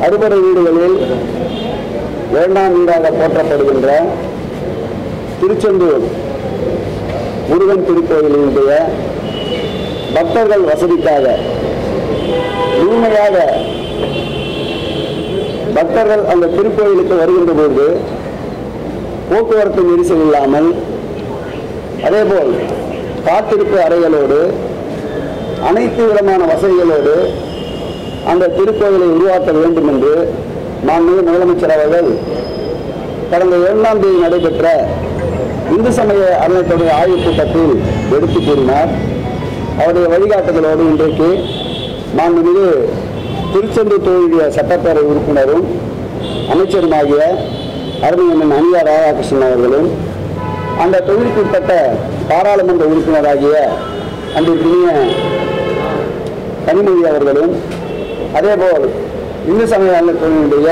அறுபடை வீடுகளில் இரண்டாம் வீடாக போற்றப்படுகின்ற திருச்செந்தூர் முருகன் திருக்கோயிலினுடைய பக்தர்கள் வசதிக்காக முழுமையாக பக்தர்கள் அந்த திருக்கோயிலுக்கு வருகின்ற பொழுது போக்குவரத்து நெரிசல் இல்லாமல் அதேபோல் காத்திருப்பு அறைகளோடு அனைத்து விதமான வசதிகளோடு அந்த திருக்கோயிலை உருவாக்க வேண்டும் என்று மாண்புமிகு முதலமைச்சர் அவர்கள் கடந்த இரண்டாம் தேதி நடைபெற்ற இந்து சமய அறநிலையத்துறை ஆய்வுக் கூட்டத்தில் எடுத்து கூறினார் அவருடைய வழிகாட்டுதலோடு இன்றைக்கு மாண்புமிகு திருச்செந்தூர் தொழிலுடைய சட்டப்பேரவை உறுப்பினரும் அமைச்சருமாகிய அருமையண்ணன் அனியா ராதாகிருஷ்ணன் அவர்களும் அந்த தொகுதிக்குட்பட்ட பாராளுமன்ற உறுப்பினராகிய அன்றைய கனிமொழி அவர்களும் அதேபோல் இந்து சமய அறநிலையத்துறையினுடைய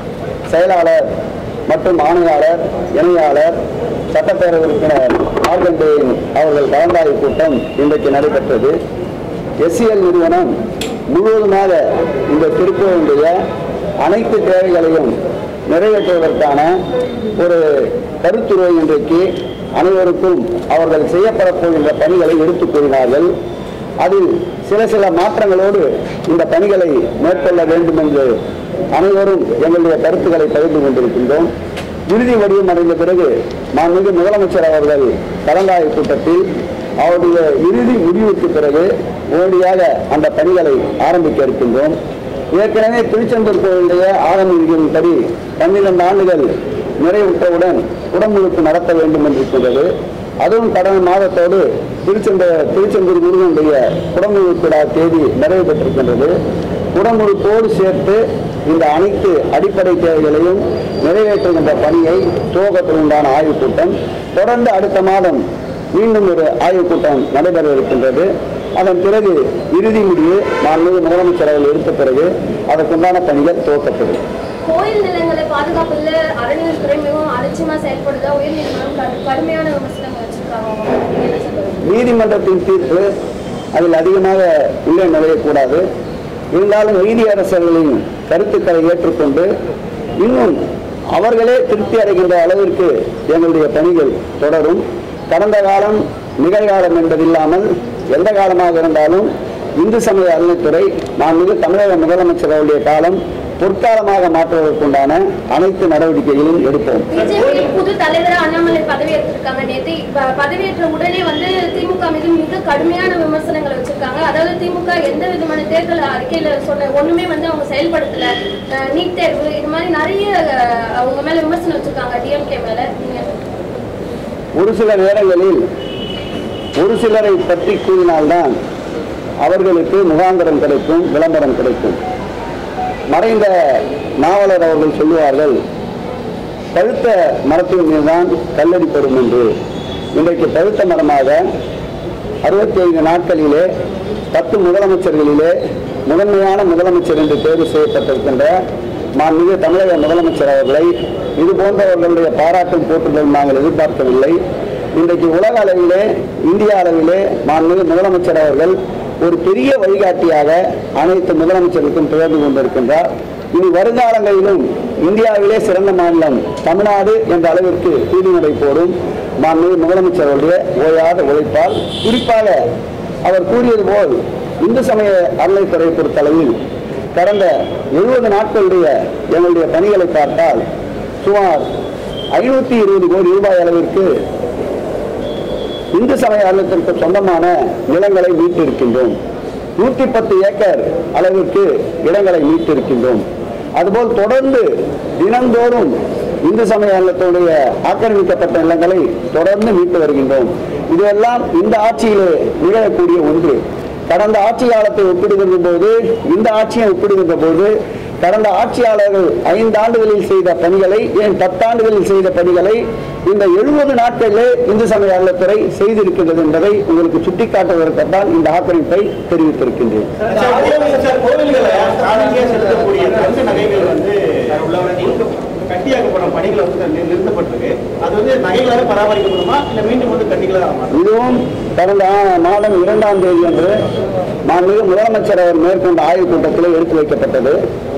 செயலாளர் மற்றும் ஆணையாளர் இணையாளர் சட்டப்பேரவை உறுப்பினர் ஆர்கண்டேன் அவர்கள் கலந்தாய்வு கூட்டம் இன்றைக்கு நடைபெற்றது எஸ்சிஎல் நிறுவனம் முழுவதுமாக இந்த திருக்கோயிலுடைய அனைத்து தேவைகளையும் நிறைவேற்றுவதற்கான ஒரு கருத்துரை இன்றைக்கு அனைவருக்கும் அவர்கள் செய்யப்படப் போகின்ற பணிகளை எடுத்துக் கூறினார்கள் அதில் சில சில மாற்றங்களோடு இந்த பணிகளை மேற்கொள்ள வேண்டும் என்று அனைவரும் எங்களுடைய கருத்துக்களை பகிர்ந்து கொண்டிருக்கின்றோம் இறுதி வடிவம் அடைந்த பிறகு மாண்புமிகு முதலமைச்சர் அவர்கள் கலந்தாய்வு கூட்டத்தில் அவருடைய இறுதி முடிவுக்கு பிறகு உடனடியாக அந்த பணிகளை ஆரம்பிக்க இருக்கின்றோம் ஏற்கனவே திருச்செந்தூர் கோயிலுடைய ஆரம்பிகளின்படி பன்னிரண்டு ஆண்டுகள் நிறைவுற்றவுடன் குடமுழுக்கு நடத்த வேண்டும் என்று இருக்கின்றது அதுவும் கடந்த மாதத்தோடு திருச்செந்த திருச்செந்தூர் முருகனுடைய குடமுழுக்கு விழா தேதி நிறைவு பெற்றிருக்கின்றது குடமுழுக்கோடு சேர்த்து இந்த அனைத்து அடிப்படை தேவைகளையும் நிறைவேற்றுகின்ற பணியை துவக்கத்தில் உண்டான ஆய்வுக் கூட்டம் தொடர்ந்து அடுத்த மாதம் மீண்டும் ஒரு ஆய்வுக் கூட்டம் நடைபெற இருக்கின்றது அதன் பிறகு இறுதி முடிவு மாண்புமிகு முதலமைச்சர் அவர்கள் எடுத்த பிறகு அதற்குண்டான பணிகள் துவக்கப்படும் கோயில் நிலங்களை பாதுகாப்பதில் அறநிலையத்துறை மிகவும் அலட்சியமா செயல்படுதா உயர்நீதிமன்றம் கடு- கடுமையான விமர்சனங்கள் வச்சிருக்காங்க அவங்க. நீங்க என்ன சொல்றீங்க நீதிமன்றத்தின் தீர்ப்பு அதில் அதிகமாக உள்ளே நுழையக்கூடாது இருந்தாலும் நீதியரசர்களின் கருத்துக்களை ஏற்றுக்கொண்டு இன்னும் அவர்களே திருப்தி அடைகின்ற அளவிற்கு எங்களுடைய பணிகள் தொடரும் கடந்த காலம் நிகழ்காலம் என்பதில்லாமல் எந்த காலமாக இருந்தாலும் இந்து சமய அறநிலைத்துறை நான் மிகு தமிழக முதலமைச்சர் அவருடைய காலம் பொற்காலமாக மாற்றுவதற்குண்டான அனைத்து நடவடிக்கைகளையும் எடுப்போம் பிஜேபி புது தலைவரா அண்ணாமலை பதவி ஏற்றிருக்காங்க நேற்று இப்ப பதவியேற்ற உடனே வந்து திமுக மீது மிக கடுமையான விமர்சனங்கள் வச்சிருக்காங்க அதாவது திமுக எந்த விதமான தேர்தல் அறிக்கையில சொன்ன ஒண்ணுமே வந்து அவங்க செயல்படுத்தல அஹ் நீட் தேர்வு இது மாதிரி நிறைய அஹ், அவங்க மேல விமர்சனம் வச்சிருக்காங்க டிஎம்கே மேல நீங்க ஒரு சில நேரங்களில் ஒரு சிலரை பற்றி கூறினால்தான் அவர்களுக்கு முகாந்திரம் கிடைக்கும் விளம்பரம் கிடைக்கும் மறைந்த நாவலர் அவர்கள் சொல்லுவார்கள் பழுத்த மரத்தின் மீதுதான் கல்லடி படும் என்று இன்றைக்கு பழுத்த மரமாக அறுபத்தி ஐந்து நாட்களிலே பத்து முதலமைச்சர்களிலே முதன்மையான முதலமைச்சர் என்று தேர்வு செய்யப்பட்டிருக்கின்ற மாண்புமிகு தமிழக முதலமைச்சர் அவர்களை இது போன்றவர்களுடைய பாராட்டும் போற்றுதலும் நாங்கள் எதிர்பார்க்கவில்லை இன்றைக்கு உலக அளவிலே இந்திய அளவிலே மாண்புமிகு முதலமைச்சர் அவர்கள் ஒரு பெரிய வழிகாட்டியாக அனைத்து முதலமைச்சருக்கும் திகழ்ந்து கொண்டிருக்கின்றார் இனி வருங்காலங்களிலும் இந்தியாவிலே சிறந்த மாநிலம் தமிழ்நாடு என்ற அளவிற்கு தீர்வுநடை போடும் மாண்புமிகு முதலமைச்சர் அவருடைய ஓயாத உழைப்பால் குறிப்பாக அவர் கூறியது போல் இந்து சமய அறநிலைத்துறை பொறுத்தளவில் கடந்த எழுபது நாட்களுடைய எங்களுடைய பணிகளை பார்த்தால் சுமார் ஐநூற்றி இருபது கோடி ரூபாய் அளவிற்கு இந்து சமய அறநிலையத்திற்கு சொந்தமான நிலங்களை மீட்டிருக்கின்றோம் நூற்றி பத்து ஏக்கர் அளவிற்கு இடங்களை மீட்டிருக்கின்றோம் அதுபோல் தொடர்ந்து தினந்தோறும் இந்து சமய அறநிலையத்துடைய ஆக்கிரமிக்கப்பட்ட நிலங்களை தொடர்ந்து மீட்டு வருகின்றோம் இதெல்லாம் இந்த ஆட்சியிலே நிகழக்கூடிய ஒன்று கடந்த ஆட்சி காலத்தை ஒப்பிடுகின்ற போது இந்த ஆட்சியை ஒப்பிடுகின்ற போது கடந்த ஆட்சியாளர்கள் ஐந்து ஆண்டுகளில் செய்த பணிகளை ஏன் பத்தாண்டுகளில் செய்த பணிகளை இந்த எழுபது நாட்களிலே இந்து சமய அறநிலையத்துறை செய்திருக்கின்றது என்பதை உங்களுக்கு சுட்டிக்காட்டுவதற்குத்தான் இந்த ஆக்கிரமிப்பை தெரிவித்திருக்கின்றேன் முதலமைச்சர் கோவில்களை காணிக்கையா செலுத்தக்கூடிய தங்க நகைகள் வந்து கட்டியாக்கப்படும் பணிகள் வந்து நி- நிறுத்தப்பட்டிருக்கு அது வந்து நகைகளாக பராமரிக்கப்படுமா இல்ல மீண்டும் வந்து கட்டிகளாக மாறுமா? இதுவும் கடந்த ஆ- மாதம் இரண்டாம் தேதி அன்று மாண்புமிகு முதலமைச்சர் அவர் மேற்கொண்ட ஆய்வுக் கூட்டத்தில் எடுத்து வைக்கப்பட்டது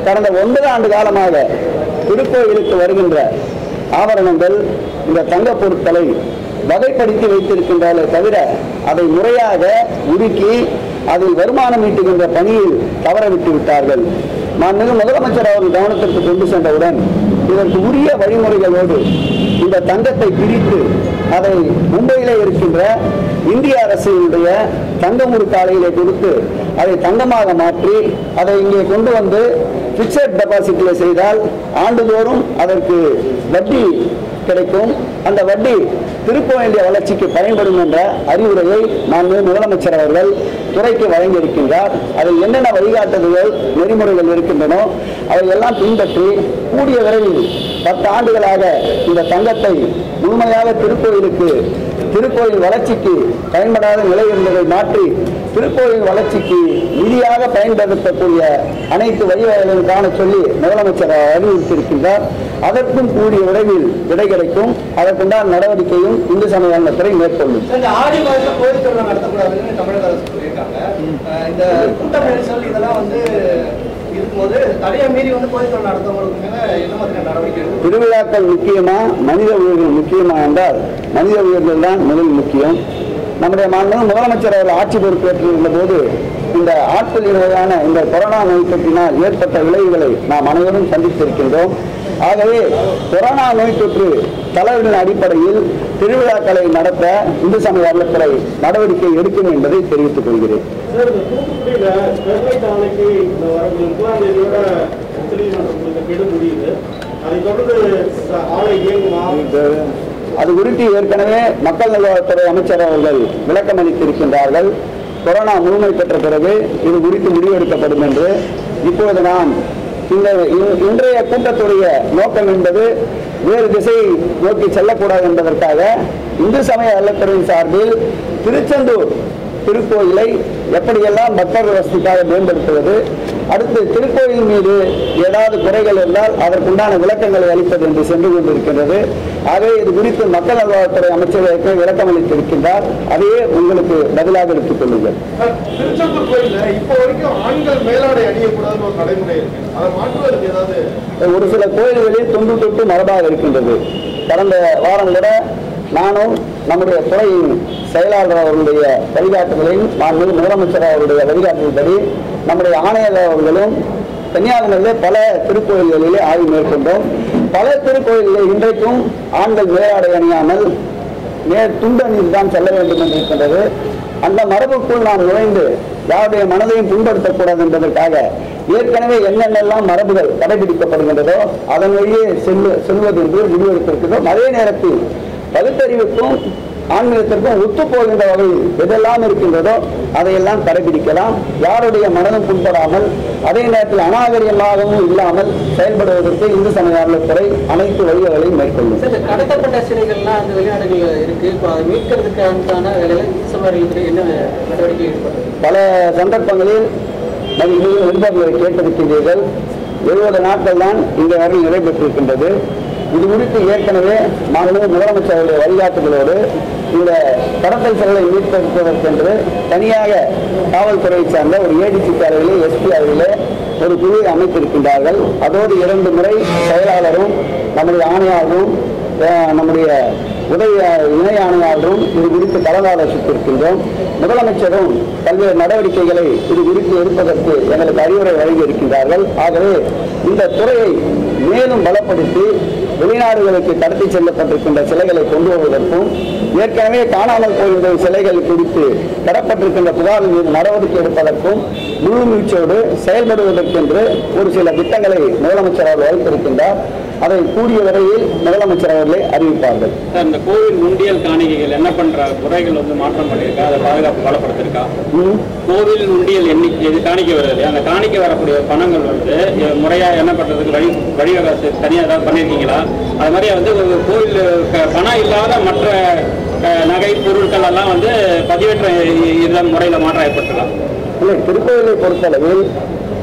கடந்த ஒன்பது ஆண்டு காலமாக திருக்கோயிலுக்கு வருகின்ற ஆபரணங்கள் இந்த தங்கப் பொருட்களை வகைப்படுத்தி வைத்திருக்கின்றாலே தவிர அதை முறையாக உருக்கி அதில் வருமானம் ஈட்டுகின்ற பணியில் தவற விட்டு விட்டார்கள் மாண்புமிகு முதலமைச்சர் அவர்கள் கவனத்திற்கு கொண்டு சென்றவுடன் இதற்கு உரிய வழிமுறைகளோடு இந்த தங்கத்தை பிரித்து அதை மும்பையிலே இருக்கின்ற இந்திய அரசினுடைய தங்கமுறு காலையிலே கொடுத்து அதை தங்கமாக மாற்றி அதை இங்கே கொண்டு வந்து பிக்சட் டெபாசிட்ல செய்தால் ஆண்டுதோறும் அதற்கு வட்டி கிடைக்கும் அந்த வட்டி திருக்கோயிலுடைய வளர்ச்சிக்கு பயன்படும் என்ற அறிவுரையை மாண்பு முதலமைச்சர் அவர்கள் துறைக்கு வழங்கியிருக்கின்றார் அதில் என்னென்ன வழிகாட்டுதல்கள் நெறிமுறைகள் இருக்கின்றனோ அவையெல்லாம் பின்பற்றி கூடிய விரைவில் பத்து ஆண்டுகளாக இந்த தங்கத்தை முழுமையாக திருக்கோயிலுக்கு திருக்கோயில் வளர்ச்சிக்கு பயன்படாத நிலை இருந்ததை மாற்றி திருக்கோயில் வளர்ச்சிக்கு நிதியாக பயன்படுத்தக்கூடிய அனைத்து வழிவகைகளையும் காண சொல்லி முதலமைச்சர் அறிவுறுத்தியிருக்கின்றார் அதற்கும் கூடிய விரைவில் விடை கிடைக்கும் அதற்குண்டான நடவடிக்கையும் இந்து சமய அறநிலையத்துறை மேற்கொள்ளும் இந்த ஆடி மாதத்துல கோயில் திருவிழா நடத்தக்கூடாதுன்னு தமிழக அரசு சொல்லியிருக்காங்க அஹ் இந்த கூட்டம் நெரிசல் இதெல்லாம் வந்து இருக்கும்போது தடையை மீறி வந்து கோயில் திருவிழா நடத்தவங்களுக்கு மேல என்ன மாதிரியான நடவடிக்கை எடுக்கும்? திருவிழாக்கள் முக்கியமா மனித உயிர்கள் முக்கியமா என்றால் மனித உயிர்கள் தான் முதல் முக்கியம் நம்முடைய மாண்பு முதலமைச்சர் அவர்கள் ஆட்சி பொறுப்பேற்றிருந்த போது இந்த ஆட்கள் வகையான இந்த கொரோனா நோய் தொற்றினால் ஏற்பட்ட விளைவுகளை நாம் அனைவரும் சந்தித்திருக்கின்றோம் ஆகவே கொரோனா நோய் தொற்று தளர்வின் அடிப்படையில் திருவிழாக்களை நடத்த இந்து சமய அறநிலையத்துறை நடவடிக்கை எடுக்கும் என்பதை தெரிவித்துக் கொள்கிறேன் சார் இந்த தூத்துக்குடியில ஸ்டெர்லைட் ஆலைக்கு இந்த வர முப்பதாம் தேதியோட உச்சநீதிமன்றம் கொடுத்த கெடு முடியுது அதை தொடர்ந்து ச- ஆலை இயங்குமா அது குறித்து ஏற்கனவே மக்கள் நல்வாழ்வுத்துறை அமைச்சர் அவர்கள் விளக்கம் அளித்திருக்கின்றார்கள் கொரோனா முழுமை பெற்ற பிறகு இது குறித்து முடிவெடுக்கப்படும் என்று இப்பொழுது நாம் இந்த இ- இன்றைய கூட்டத்துடைய நோக்கம் என்பது வேறு திசை நோக்கி செல்லக்கூடாது என்பதற்காக இந்து சமய அறநிலையத்துறையின் சார்பில் திருச்செந்தூர் திருக்கோயிலை எப்படியெல்லாம் பக்தர்கள் வசதிக்காக மேம்படுத்துவது அடுத்து திருக்கோயில் மீது ஏதாவது குறைகள் இருந்தால் அதற்குண்டான விளக்கங்களை அளிப்பது என்று சென்று கொண்டிருக்கின்றது ஆகவே இது குறித்து மக்கள் நல்வாழ்வுத்துறை அமைச்சர் ஏற்கனவே விளக்கம் அளித்திருக்கின்றார் அதையே உங்களுக்கு பதிலாக எடுத்துக் கொள்ளுங்கள் திருச்செந்தூர் கோயில்ல இப்போ வரைக்கும் ஆண்கள் மேலாடை அணியக்கூடாதுன்னு ஒரு நடைமுறை இருக்கு அதை மாற்றுவதற்கு ஏதாவது ஒரு சில கோயில்களில் தொன்று தொட்டு மரபாக இருக்கின்றது கடந்த வாரம் கூட நானும் நம்முடைய துறையின் செயலாளர் அவர்களுடைய வழிகாட்டுதலின் மாண்பு முதலமைச்சர் அவருடைய வழிகாட்டுதல்படி நம்முடைய ஆணையர் அவர்களும் கன்னியாகுமரியிலே பல திருக்கோயில்களிலே ஆய்வு மேற்கொண்டோம் பல திருக்கோயில்களில் இன்றைக்கும் ஆண்கள் மேலாடை அணியாமல் நேர் துண்டணியில் தான் செல்ல வேண்டும் என்று இருக்கின்றது அந்த மரபுக்குள் நாம் நுழைந்து யாருடைய மனதையும் புண்படுத்தக்கூடாது என்பதற்காக ஏற்கனவே என்னென்னலாம் மரபுகள் கடைபிடிக்கப்படுகின்றதோ அதன் வழியே செல்வ செல்வது என்று முடிவெடுத்திருக்கிறோம் அதே நேரத்தில் பகுத்தறிவுக்கும் ஆன்மீகத்திற்கும் ஒத்து போகின்ற வகையில் எதெல்லாம் இருக்கின்றதோ அதையெல்லாம் கடைபிடிக்கலாம் யாருடைய மனதும் புண்படாமல் அதே நேரத்தில் அநாகரிகமாகவும் இல்லாமல் செயல்படுவதற்கு இந்து சமய அறநிலையத்துறை அனைத்து வழிவகளையும் மேற்கொள்ளும் சார், இந்த கடத்தப்பட்ட சிலைகள்லாம் அந்த வெளிநாடுகள்ல இருக்கு இப்போ அதை மீட்கிறதுக்கான வேலையில சமரத்துறை என்ன நடவடிக்கை ஈடுபடுறது பல சந்தர்ப்பங்களில் மதிப்பு நிருபர்களை கேட்டிருக்கின்றீர்கள் எழுபது நாட்கள் தான் இந்த வரை நடைபெற்றிருக்கின்றது இது குறித்து ஏற்கனவே மாநில முதலமைச்சர் அவருடைய வழிகாட்டுகளோடு இந்த கடத்தல் சிலைகளை மீட்பதற்கென்று தனியாக காவல்துறையை சார்ந்த ஒரு ஏடிசி தலைவர்களே எஸ்பி அவர்களே ஒரு குழுவை அமைத்திருக்கின்றார்கள் அதோடு இரண்டு முறை செயலாளரும் நம்முடைய ஆணையாளரும் அஹ், நம்முடைய உதவி இணை ஆணையாளரும் இது குறித்து கலந்தாலோசித்திருக்கின்றோம் முதலமைச்சரும் பல்வேறு நடவடிக்கைகளை இது குறித்து எடுப்பதற்கு எங்களுக்கு அறிவுரை வழங்கி இருக்கின்றார்கள் ஆகவே இந்த துறையை மேலும் பலப்படுத்தி வெளிநாடுகளுக்கு கடத்தி செல்லப்பட்டிருக்கின்ற சிலைகளை கொண்டு வருவதற்கும் ஏற்கனவே காணாமல் போகின்ற சிலைகள் குறித்து பெறப்பட்டிருக்கின்ற புகார்கள் மீது நடவடிக்கை எடுப்பதற்கும் முழு மூச்சோடு செயல்படுவதற்கென்று ஒரு சில திட்டங்களை முதலமைச்சர் அவர்கள் வைத்திருக்கின்றார் அதை கூடிய விரைவில் முதலமைச்சர் அவர்களே அறிவிப்பார்கள் சார் இந்த கோவில் உண்டியல் காணிக்கைகள் என்ன பண்ற முறைகள் வந்து மாற்றம் பண்ணியிருக்கா அதை பாதுகாப்பு பலப்படுத்திருக்கா ம். கோவில் உண்டியல் எண்ணிக்கை இது காணிக்கை வருது அந்த காணிக்கை வரக்கூடிய பணங்கள் வந்து எ- முறையா என்ன பண்றதுக்கு வழி வழிவகை தனியாக ஏதாவது பண்ணியிருக்கீங்களா அது மாதிரி வந்து ஒரு கோவில் க- பணம் இல்லாத மற்ற அஹ், நகை பொருட்கள் எல்லாம் வந்து பதிவேற்ற இ- இதன் முறையில் மாற்றம் ஏற்பட்டுருக்கா இல்லை திருக்கோயிலை பொறுத்தளவில்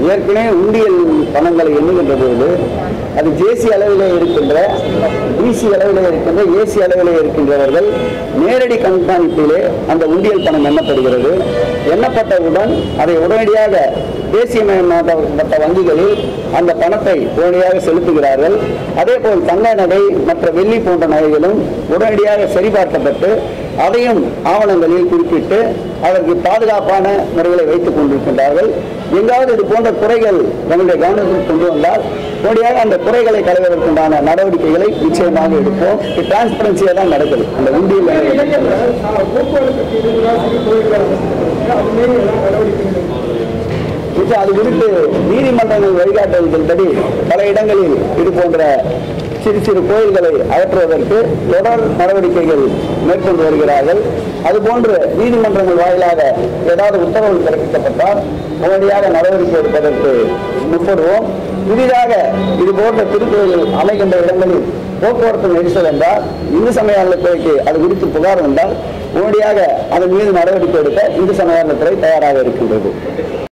ஏற்கனவே உண்டியல் பணங்களை எண்ணுகின்ற பொழுது அது ஜேசி அளவிலே இருக்கின்ற பிசி அளவிலே இருக்கின்ற ஏசி அளவிலே இருக்கின்றவர்கள் நேரடி கண்காணிப்பிலே அந்த உண்டியல் பணம் எண்ணப்படுகிறது எண்ணப்பட்டவுடன் அதை உடனடியாக தேசியமயமாக்கப்பட்ட வங்கிகளில் அந்த பணத்தை உடனடியாக செலுத்துகிறார்கள் அதே போல் தங்க நகை மற்ற வெள்ளி போன்ற நகைகளும் உடனடியாக சரிபார்க்கப்பட்டு அதையும் ஆவணங்களில் குறிப்பிட்டு அதற்கு பாதுகாப்பான முறைகளை வைத்துக் கொண்டிருக்கின்றார்கள் எங்காவது இது போன்ற குறைகள் நம்முடைய கவனத்தில் கொண்டு வந்தால் உடனடியாக அந்த குறைகளை களைவதற்குண்டான நடவடிக்கைகளை நிச்சயமாக எடுப்போம் இது டிரான்ஸ்பரன்சியாக தான் நடக்குது அந்த உண்டியல் போக்குவரத்துக்கு எதிராக சிறு கோயில்கள் அமைச்சிருக்காங்க அது மாரி எல்லாம் நடவடிக்கைகள் இப்போ அது குறித்து நீதிமன்றங்கள் வழிகாட்டுதல்படி பல இடங்களில் இது போன்ற சிறு சிறு கோயில்களை அகற்றுவதற்கு தொடர் நடவடிக்கைகள் மேற்கொண்டு வருகிறார்கள் அதுபோன்று நீதிமன்றங்கள் வாயிலாக ஏதாவது உத்தரவு பிறப்பிக்கப்பட்டால் உடனடியாக நடவடிக்கை எடுப்பதற்கு முற்படுவோம் புதிதாக இது போன்ற திருக்கோயில்கள் அமைகின்ற இடங்களில் போக்குவரத்து நெரிசல் என்றால் இந்து சமய அறநிலைத்துறைக்கு அது குறித்து புகார் வந்தால் உடனடியாக அதன் மீது நடவடிக்கை எடுக்க இந்து சமய அறநிலைத்துறை தயாராக இருக்கின்றது